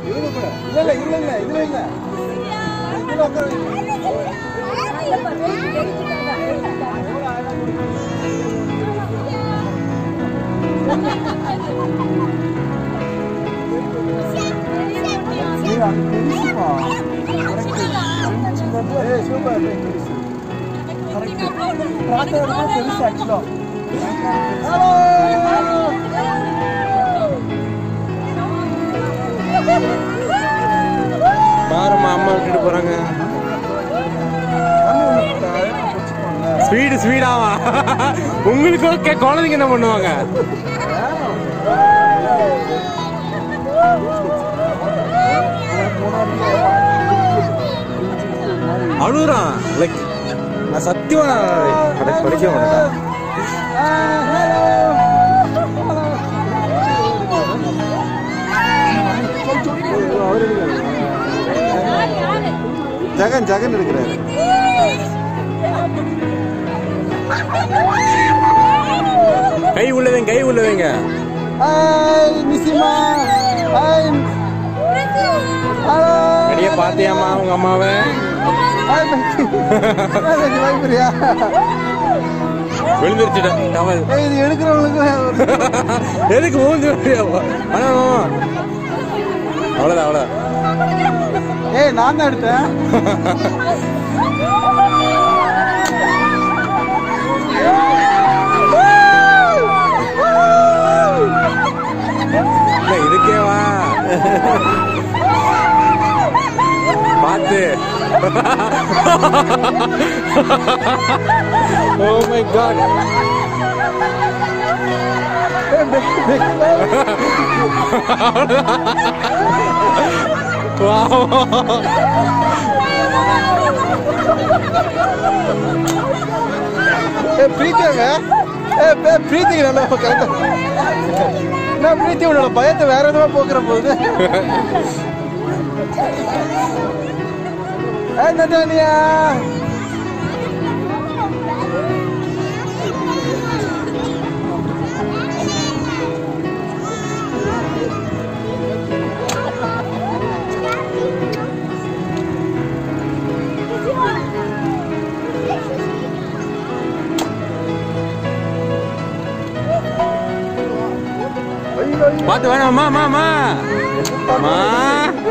இல்ல இல்ல இல்ல இல்ல இதுல இல்ல இதுல உட்கார ஏய், அது பெருசுப்பா. ஏய், சூப்பர், ஏய், பெருசு. Tractor விட பெருசு actual ஆ. பாரும்மா அம்மா விட்டுட்டு போறாங்க தண்ணி ஒண்ணு கொடுத்தா, பிடிச்சுக்குவாங்க. ஸ்வீடு ஸ்வீடாவா உங்களுக்கு ஓகே குழந்தைங்க என்ன பண்ணுவாங்க அழுகுறான் லைக் நான் சத்தியமா படி- படிக்க மாட்டேன் ஆ, hello. ஜெகன் ஜெகன் இருக்கிறாரு கை உள்ளவங்க கை உள்ளவங்க ஹாய் மிஸ்ஸிமா ஹாய் ஹலோ அடியே பாத்தியாமா உங்க அம்மாவை ஹாய் பக்கி பயப்படுறியா விழுந்துருச்சுட்டேன் டவல் ஏய் இது எடுக்கிறவங்களுக்கு ஒரு- எதுக்கு மூஞ்சி வரையா ஆனா அவ்வளோதான் அவ்வளோ ஏய் நான் தான் எடுத்தேன் இல்ல இதுக்கேவா பார்த்து ஓ மை காட் ஏய் பிரீத்தியாங்க ஏய் பே- பிரீத்திக்கு நல்லா கரெக்டா நான் பிரீத்தி உன்னோட பயத்தை வேற எதுவா போக்குற போகுது ஏய் நட்டானியா ஐயோ ஐயோ பார்த்து வேணாம் அம்மா அம்மா அம்மா அம்மா